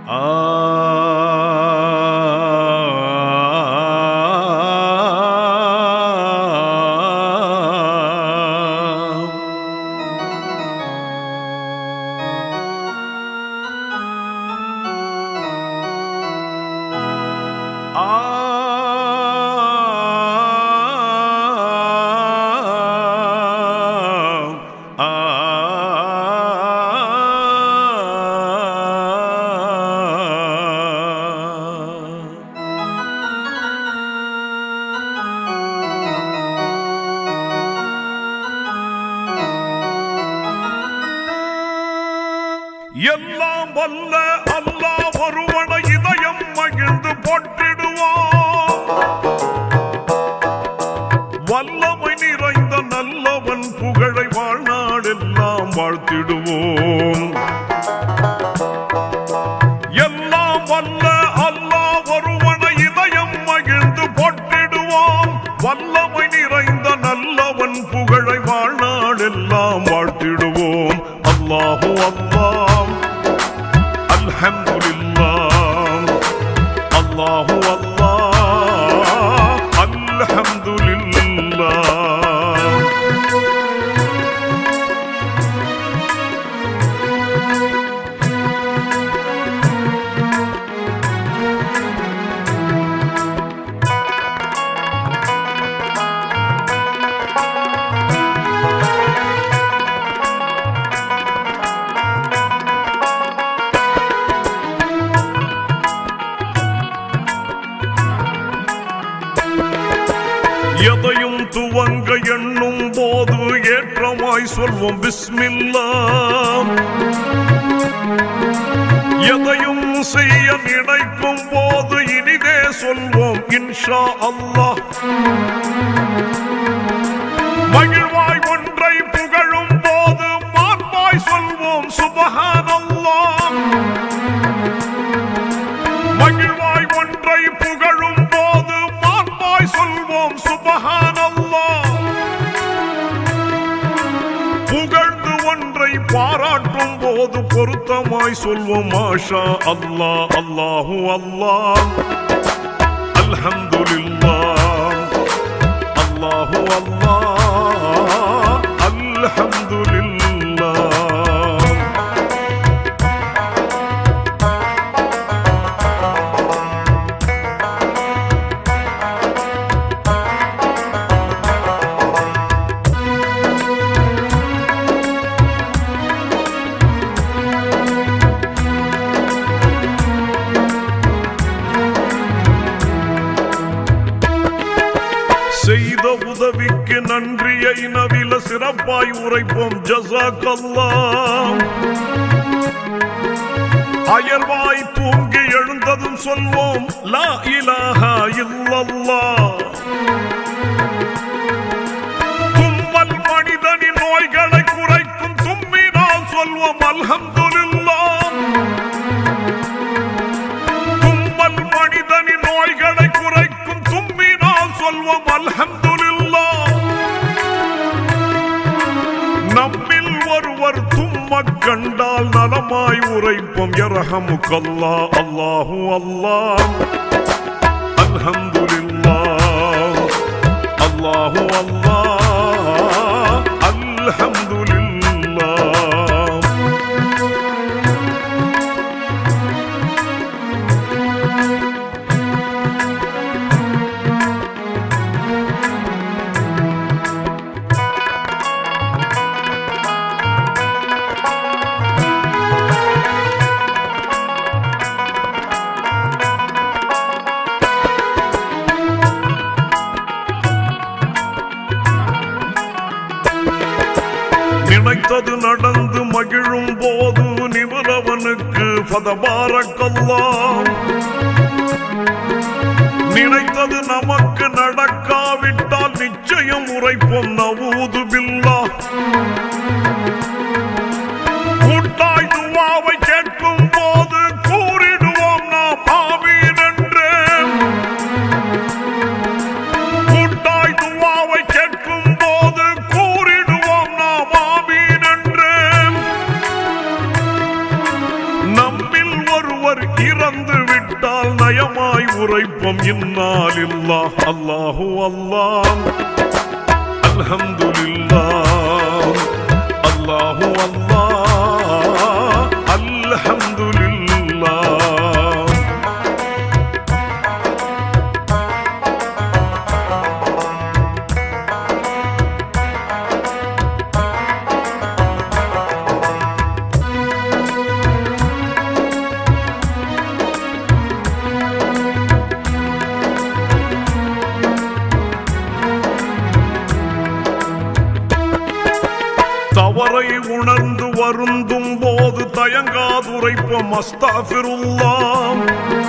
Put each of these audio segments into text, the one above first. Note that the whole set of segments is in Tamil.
எல்லாம் வல்ல அல்லாஹ் ஒருவன இதயம் மகிழ்ந்து போட்டிடுவான் வல்லமை நிறைந்த நல்லவன் புகழை வாழ்நாளெல்லாம் வாழ்த்திடுவோம் எல்லாம் வல்ல அல்லாஹ் ஒருவன இதயம் மகிழ்ந்து போட்டிடுவோம் வல்லமை நிறைந்த நல்லவன் புகழை வாழ்நாளெல்லாம் வாழ்த்திடுவோம் அல்லாஹு அல்லாம் அல்ஹம்துலில்லாஹ் அல்லாஹு அல்லாஹ் அல்ஹம்துலில்லாஹ் எதையும் துவங்க எண்ணும் போது ஏற்றமாய் சொல்வோம் பிஸ்மில்லா எதையும் செய்ய நினைக்கும் போது இனிதே சொல்வோம் இன்ஷா அல்லாஹ் மகிழ்வாய் ஒன்றை புகழும் போது மாண்பாய் சொல்வோம் சுபஹானல்லாஹ் மகிழ்வாய் ஒன்றை புகழும் போது மாண்பாய் சொல்வோம் சுபஹானல்லாஹ் புகழ்ந்து ஒன்றை பாராட்டும் போது பொருத்தமாய் சொல்வோம் மாஷா அல்லாஹ் அல்லாஹு அல்லாஹ் அல்ஹம்துலில்லாஹ் அல்லாஹு அல்லாஹ் அல்ஹம்துலில்லாஹ் செய்த உதவிக்கு நன்றியை நவில சிறப்பாய் உரைப்போம் ஜசாக்கல்லாம் அயர்வாய் தூங்கி எழுந்ததும் சொல்வோம் லா இலாஹா இல்லல்லாஹ் தும்மல் மனிதனின் நோய்களை குறைக்கும் தும்மினால் சொல்வோம் அல்ஹம்துலில்லாஹ் தும்மல் மனிதனின் நோய்களை குறைக்கும் தும்மினால் சொல்வோம் அல்ஹம்துலில்லாஹ் நம்மில் ஒருவர் தும்மக் கண்டால் நலமாய் உரைப்போம் யர்ஹமுக்கல்லா அல்லாஹு அல்லாஹ் அல்ஹம்துலில்லாஹ் அல்லாஹு அல்லாஹ் அல்ஹம்துலில்லாஹ் நினைத்தது நடந்து மகிழும் போது நிபுணவனுக்கு பதபாரக்கல்லாம் நினைத்தது நமக்கு நடக்காவிட்டால் நிச்சயம் உரைப்போம் நவூது பில்லா கூட்டாய் துவாவை கேட்கும் போது கூறிடுவோம் நாம் ஆமீன் என்று கூட்டாய் துவாவை கேட்கும் போது கூறிடுவோம் நாம் ஆமீன் என்று நம்மில் ஒருவர் இறந்து விட்டால் நயமாய் உரைப்போம் இன்னால் இல்லா அல்லாஹு அல்லாம் அல்ஹம்துலில்லாஹ் அல்லாஹு அல்லாஹ் அல்ஹம்துலில்லாஹ் தவறை உணர்ந்து வருந்தும் போது தயங்காதுரைப்போம் அஸ்தாபிருல்லாம்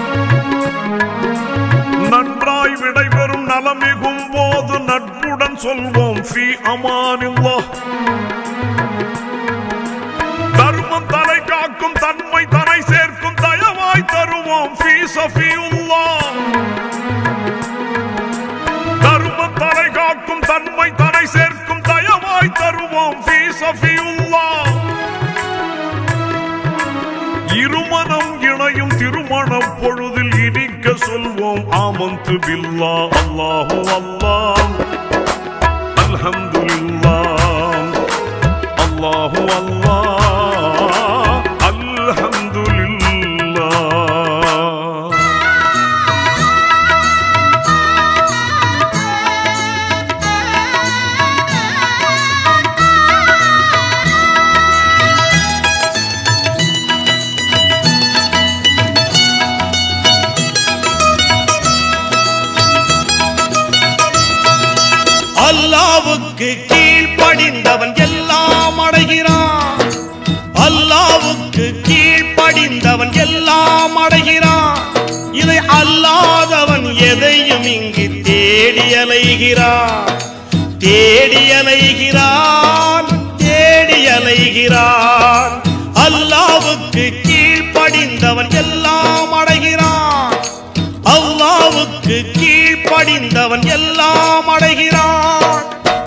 நன்றாய் விடைபெறும் நலமிகும் போது நட்புடன் சொல்வோம் ஃபி அமானில்லா தர்மம் தலை காக்கும் தன்மை தனை சேர்க்கும் தயவாய் தருவோம் ஃபி சஃபியுல்லா தர்மம் தலை காக்கும் தன்மை தனை சேர்க்கும் தயவாய் தருவோம் ஃபீ சஃபியுல்லா இருமனம் இணையும் திருமணப் பொழுதில் இனிக்க சொல்வோம் ஆமந்து பில்லா அல்லாஹு அல்லாம் அல்ஹம்துலில்லாஹ் அல்லாஹு அல்லாஹ் அல்ஹம்துலில்லாஹ் அல்லாவுக்கு கீழ்ப்படிந்தவன் எல்லாம் அடைகிறான் அல்லாவுக்கு கீழ்ப்படிந்தவன் எல்லாம் அடைகிறான் இதை அல்லாதவன் எதையும் இங்கு தேடி அலைகிறான் தேடி அலைகிறான் தேடி அலைகிறான் அல்லாவுக்கு கீழ்ப்படிந்தவன் எல்லாம் அடைகிறான் அல்லாவுக்கு கீழ்ப்படிந்தவன் எல்லாம் அடைகிறான்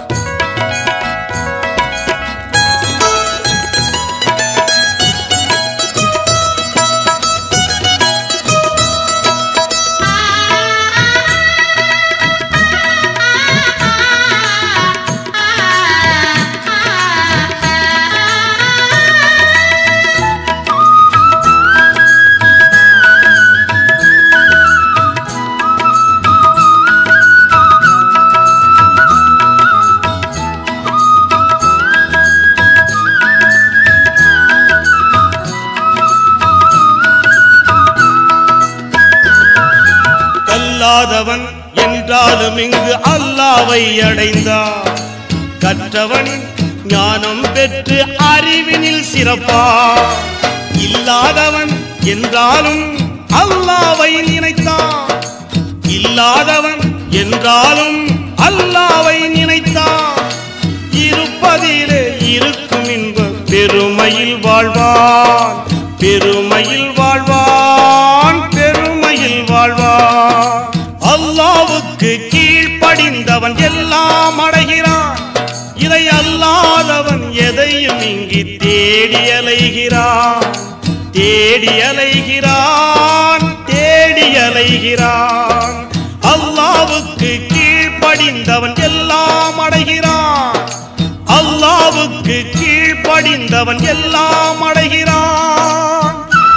கல்லாதவன் என்றாலும் இங்கு அல்லாவை அடைந்தான் கற்றவன் ஞானம் பெற்று அறிவினில் சிறப்பா இல்லாதவன் என்றாலும் அல்லாவை நினைத்தான் இல்லாதவன் என்றாலும் அல்லாவை நினைத்தான் இருப்பதிலே இருக்கும் இன்ப பெருமையில் வாழ்வான் பெருமையில் வாழ்வான் பெருமையில் வாழ்வான் அல்லாவுக்கு கீழ்ப்படிந்தவன் எல்லாம் அடைகிறான் இதை அல்லாதவன் எதையும் இங்கு தேடி அலைகிறான் தேடி அலைகிறான் தேடி அலைகிறான் அல்லாவுக்கு கீழ்ப்படிந்தவன் எல்லாம் அடைகிறான் அல்லாவுக்கு கீழ்ப்படிந்தவன் எல்லாம் அடைகிறான்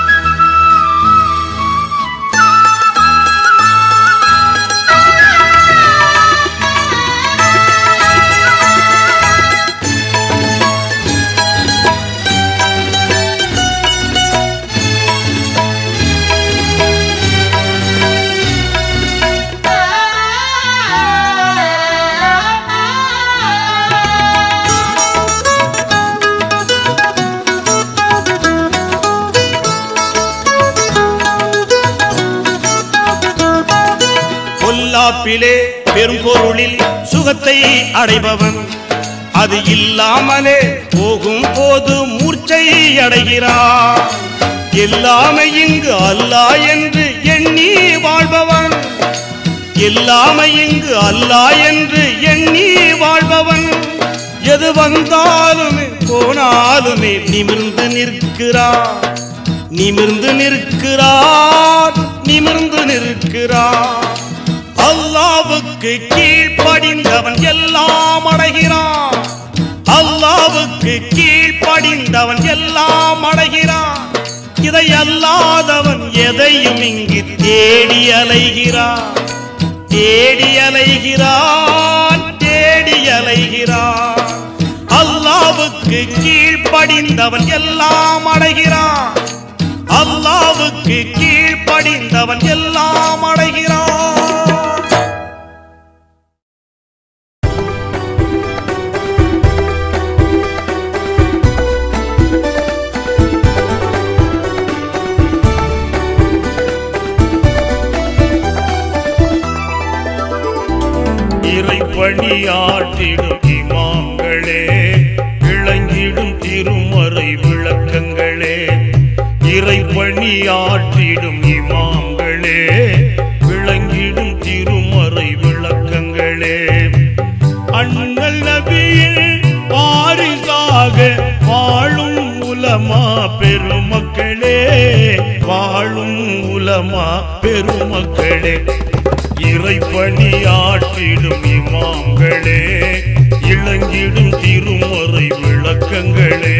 பொல்லாப்பிலே பெரும்பொருளில் சுகத்தை அடைபவன் அது இல்லாமலே போகும் போது மூர்ச்சை அடைகிறான் எல்லாமே இங்கு அல்லாஹ் என்று எண்ணி வாழ்பவன் எல்லாமே இங்கு அல்லாஹ் என்று எண்ணி வாழ்பவன் எது வந்தாலுமே போனாலுமே நிமிர்ந்து நிற்கிறான் நிமிர்ந்து நிற்கிறார் நிமிர்ந்து நிற்கிறார் அல்லாவுக்கு கீழ்ப்படிந்தவன் எல்லாம் அடைகிறான் அல்லாவுக்கு கீழ்ப்படிந்தவன் எல்லாம் அடைகிறான் இதை அல்லாதவன் எதையும் இங்கு தேடி அலைகிறான் தேடி அலைகிறான் தேடி அலைகிறான் அல்லாவுக்கு கீழ்ப்படிந்தவன் எல்லாம் அடைகிறான் அல்லாவுக்கு கீழ்ப்படிந்தவன் எல்லாம் அடைகிறான் இறைப்பணியாற்றிடும் இமாம்களே விளங்கிடும் திருமறை விளக்கங்களே இறைப்பணியாற்றிடும் இமாம்களே விளங்கிடும் திருமறை விளக்கங்களே அண்ணல் நபியில் வாரிசாக வாழும் உலமா பெருமக்களே வாழும் உலமா பெருமக்களே இறைப்பணியாற்றிடும் இமாம்களே இளங்கிடும் திருமறை விளக்கங்களே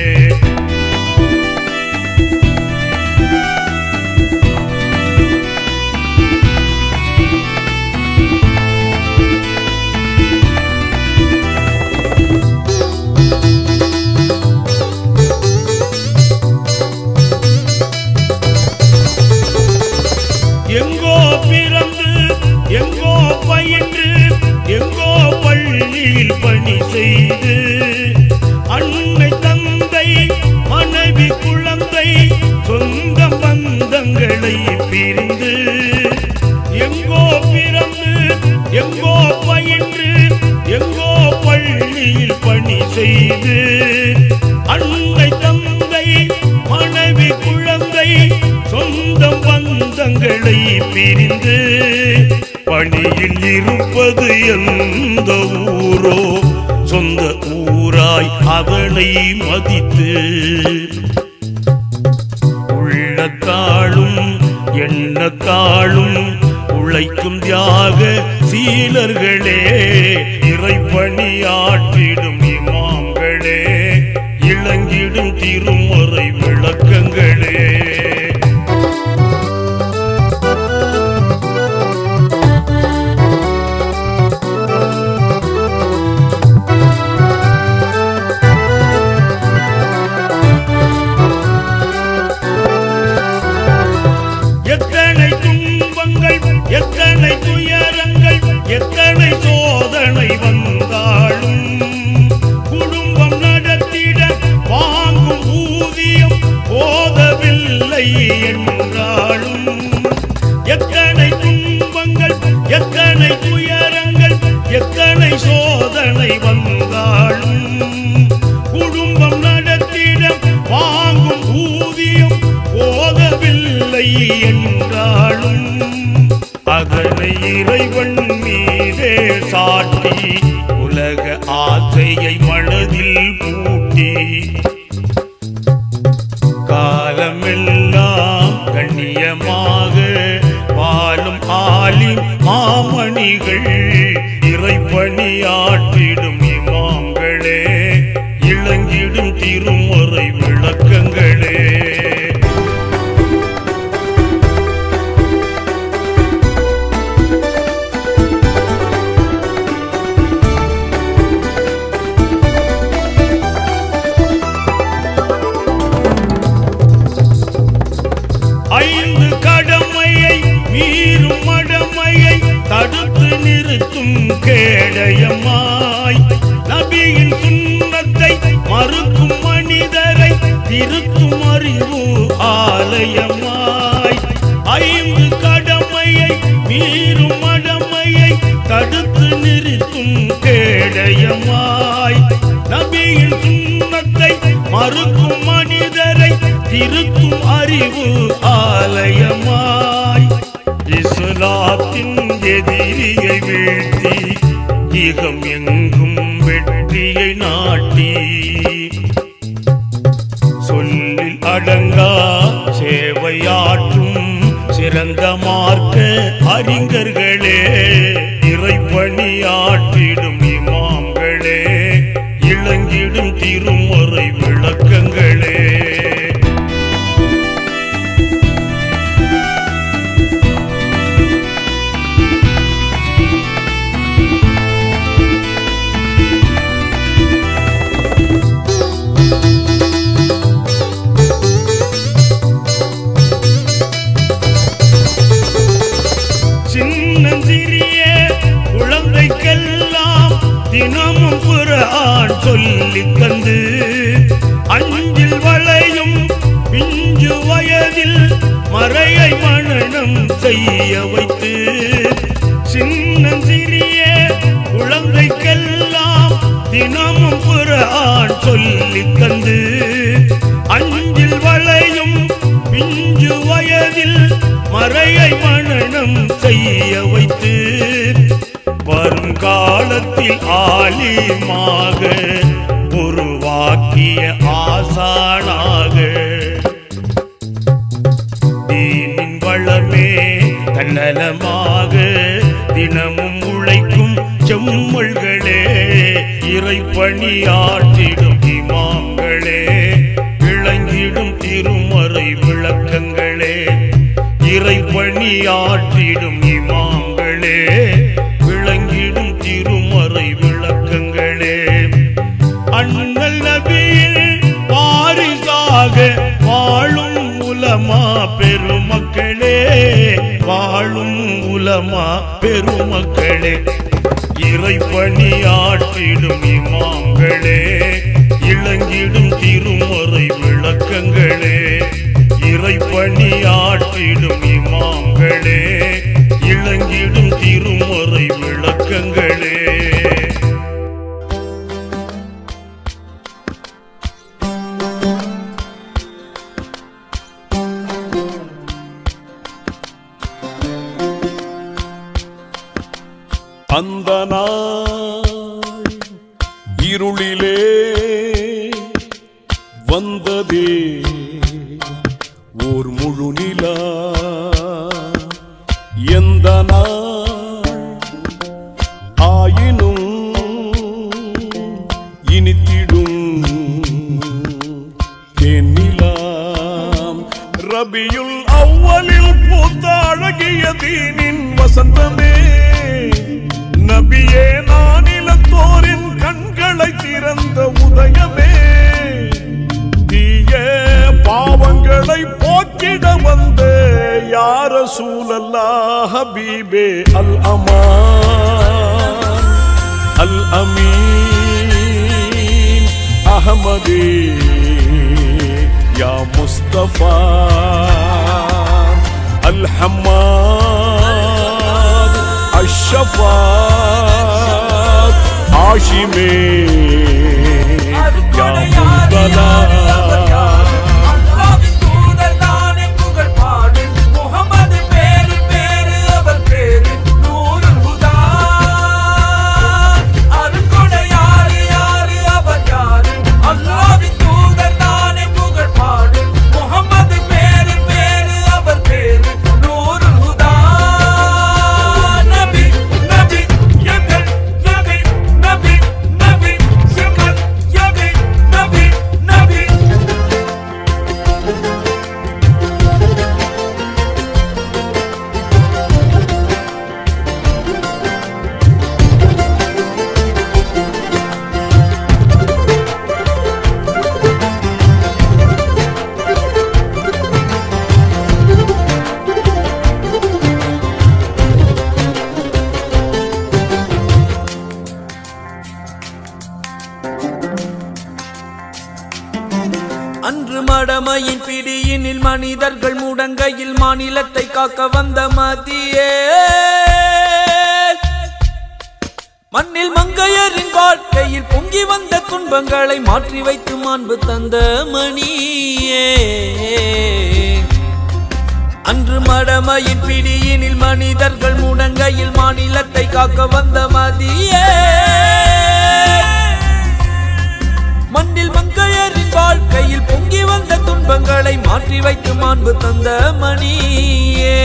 எங்கோ பிறந்து எங்கோ பயின்று எங்கோ பள்ளியில் பணி செய்து அன்னை தந்தை மனைவி குழந்தை சொந்த பந்தங்களை பிரிந்து எங்கோ பிறந்து எங்கோ பயின்று எங்கோ பள்ளியில் பணி செய்து அன்னை தந்தை மனைவி குழந்தை சொந்த பந்தங்களை பிரிந்து பணியில் இருப்பது எந்த ஊரோ சொந்த ஊராய் அதனை மதித்து உள்ளத்தாளும் எண்ணத்தாளும் உழைக்கும் தியாக சீலர்களே இறைப்பணியாற்றிடும் இமாம்களே இளங்கிடும் திருமறை விளக்கங்களே எத்தனை துன்பங்கள் எத்தனை துயரங்கள் எத்தனை சோதனை வந்தாலும் குடும்பம் நடத்திட வாங்கும் ஊதியம் போதவில்லை என்றாலும் எத்தனை துன்பங்கள் எத்தனை துயரங்கள் எத்தனை சோதனை வந்தாலும் குடும்பம் நடத்திட வாங்கும் ஊதியம் போதவில்லை என்றாலும் அதனை இறைவன் மீதே சாட்டி உலக ஆசையை மனதில் பூட்டி காலமெல்லாம் கண்ணியமாக வாழும் ஆலிம் மாமணிகள் இறைப்பணியாற்றிடும் இமாம்களே இளங்கிடும் திருமறை விளக்கங்களே ஐந்து கடமையை மீறும் மடமையை தடுத்து நிறுத்தும் கேடயமாய் நபியின் சுண்ணத்தை மறுக்கும் மனிதரை திருத்தும் அறிவு ஆலயமாய் ஐந்து கடமையை மீறும் மடமையை தடுத்து நிறுத்தும் கேடயமாய் நபியின் சுண்ணத்தை மறுக்கும் மனிதரை திருத்தும் அறிவு ஆலயமாய் இஸ்லாத்தின் எதிரியை வீழ்த்தி இகம் எங்கும் வெற்றியை நாட்டி சொல்லில் விளங்கா சேவையாற்றும் சிறந்த மார்க்க அறிஞர்களே இறைப்பணியாற்றிடும் இமாம்களே இளங்கிடும் திருமறை விளக்கங்களே சின்னஞ்சிறிய குழந்தைக்கெல்லாம் தினமும் குரான் சொல்லித் தந்து அஞ்சில் வளையும் பிஞ்சு வயதில் மறையை மனனம் செய்ய வைத்து சின்னஞ்சிறிய குழந்தைக்கெல்லாம் தினமும் குரான் சொல்லித் தந்து அஞ்சில் வளையும் பிஞ்சு வயதில் மறையை மனனம் செய்ய வைத்து வருங்காலத்தில் ஆலிமாக உருவாக்கிய ஆசானாக தீனின் வளமே தன்னலமாக தினமும் உழைக்கும் செம்மல்களே இறைப்பணியாற்றிடும் இமாம்களே விளங்கிடும் திருமறை விளக்கங்களே இறைப்பணியாற்றிடும் இமாம்களே விளங்கிடும் திருமறை விளக்கங்களே அண்ணல் நபியில் வாரிசாக வாழும் உலமா பெருமக்களே வாழும் உலமா பெருமக்களே இறைப்பணியாற்றிடும் இமாம்களே இளங்கிடும் திருமறை விளக்கங்களே இறைப்பணியாற்றிடும் இமாம்களே இளங்கிடும் திருமறை விளக்கங்களே அந்த நாள் இருளிலே வந்ததே ஓர் முழு நிலா எந்த நாள் ஆயினும் இனித்திடும் தேனிலாம் ரபியுல் அவ்வலில் பூத்த அழகிய தீனின் வசந்தமே நபியே நானிலத்தோரின் கண்களை திறந்த உதயமே தீய பாவங்களை போக்கிட வந்த யார சூழல்லா ஹபீபே அல் அமான் அல் அமீன் அஹமதே யா முஸ்தபா அல் ஹம்மாத் அஷ்ஷஃபாத் ஆஷிமே யா முந்தலா அல்லாவின் தூதர் தானே புகழ் பாடு முகமது பேரு பேரு அவர் பேரு நூறுல் ஹுதா அருள்கொடை யாரு யாரு அவர் யாரு அல்லாவின் தூதர் தானே புகழ் பாடு முகமது பேரு பேரு அவர் பேரு நூறுல் ஹுதா நபி நபி எங்கள் நபி நபி நபி சிக்கல் நபி நபி நபி அன்று மடமையின் பிடியினில் மனிதர்கள் முடங்கையில் மாநிலத்தை காக்க வந்த மதியே மண்ணில் மங்கையரின் வாழ்க்கையில் பொங்கி வந்த துன்பங்களை மாற்றி வைத்து மாண்பு தந்த மணியே அன்று மடமையின் பிடியினில் மனிதர்கள் முடங்கையில் மாநிலத்தை காக்க வந்த மதியே மண்ணில் மங்கையரின் வாழ்க்கையில் பொங்கி வந்த துன்பங்களை மாற்றி வைத்து மாண்பு தந்த மணியே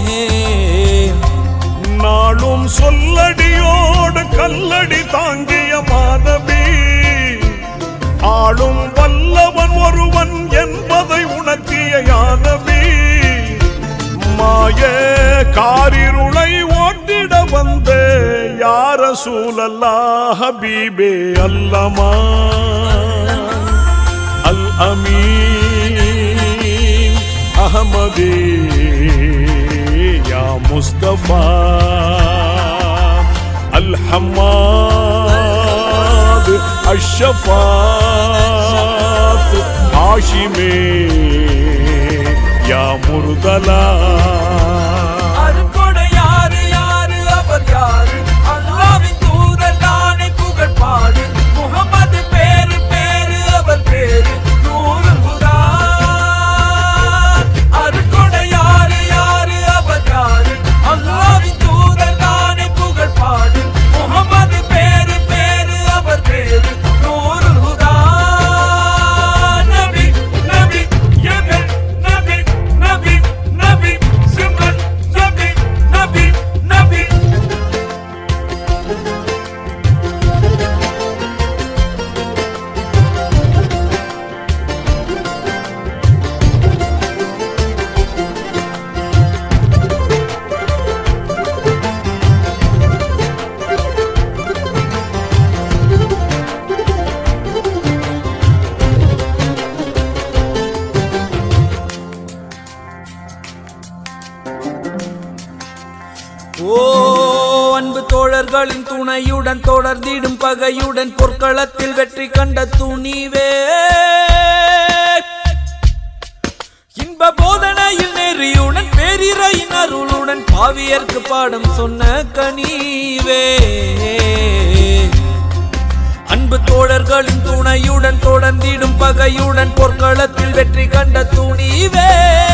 நாளும் சொல்லடியோடு கல்லடி தாங்கிய மாணவி ஆளும் வல்லவன் ஒருவன் என்பதை உணர்த்திய யானவி மாய காரிருளை ஓட்டிட வந்த யார சூழல்லா ஹபீபே அல்லமா அல் அமீன் அஹமதே யா முஸ்தபா அல் ஹம்மாத் அஷ்ஷஃபாத் ஹாஷிமே யா முர்தலா அருங்கொடை யாரு யாரு அவர் யாரு அல்லாவின் தூதர் தானே புகழ் பாடு முகமது பேரு பேரு அவர் பேரு நூறு முதா அருங்கொடை யாரு யாரு அவர் யாரு அல்லாவின் தூதர் தானே புகழ் பாடு முகமது பேரு பேரு அவர் பேரு நூறு முதா நபி நபி எபே நபி நபி நபி சிம்மன் நபி நபி நபி ஓ அன்பு தோழர்களின் துணையுடன் தொடர்ந்திடும் பகையுடன் பொற்களத்தில் வெற்றி கண்ட துணிவே இன்ப போதனையில் நெறியுடன் பேரிரையின் அருளுடன் பாவியர்க்கு பாடம் சொன்ன கனிவே அன்பு தோழர்களின் துணையுடன் தொடர்ந்திடும் பகையுடன் பொற்களத்தில் வெற்றி கண்ட துணிவே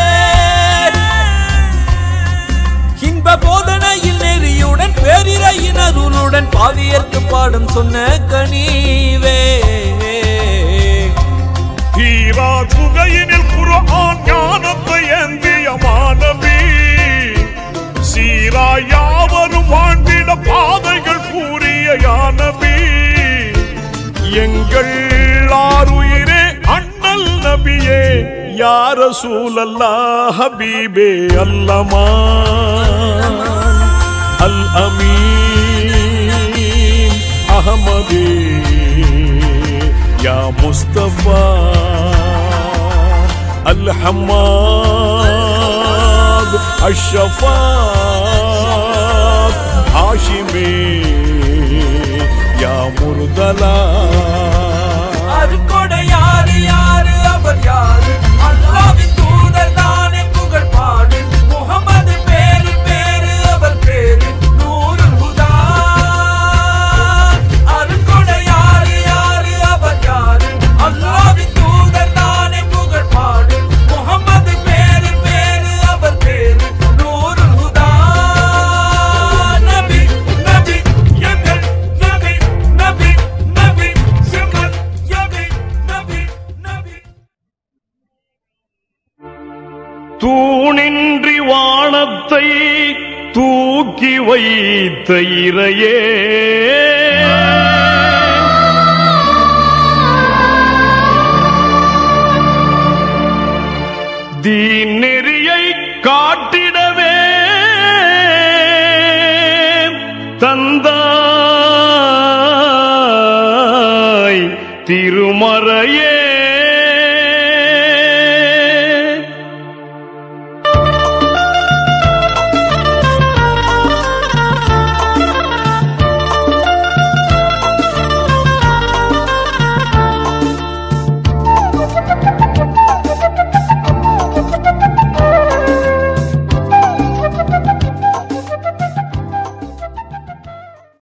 இன்ப போதனையில் நெறியுடன் பேரிரையின் அருளுடன் பாவியர்க்கு பாடம் சொன்ன கனிவே ஹீரா குகையினில் குர்ஆன் ஞானத்தை ஏந்திய மாணவி சீரா யாவரும் வாழ்ந்திட பாதைகள் கூறிய யானபி எங்கள் ஆறுயிரே அண்ணல் நபியே யார சூழல்லா ஹபீபே அல்லமா அல் அமீன் அஹமதே யா முஸ்தபா அல் ஹம்மாத் அஷ்ஷஃபாத் ஹாஷிமே யா முர்தலா அருக்கொடை யாரு யாரு அவர் யாரு அல்லாவின் தூதர் தானே புகழ் பாடு முகமது பேரு பேரு அவர் பேரு நூறு ஹுதா அருக்கொடை யாரு யாரு அவர் யாரு அல்லாவின் தூதர் தானே புகழ் பாடு முகமது பேரு பேரு அவர் பேரு நூறு ஹுதா நபி நபி எங்கள் நபி நபி நபி சிம்மன் நபி நபி நபி தூணின்றி வானத்தை தூக்கி வைத்த இறையே தீநெறியை காட்டிடவே தந்தாய் திருமறையே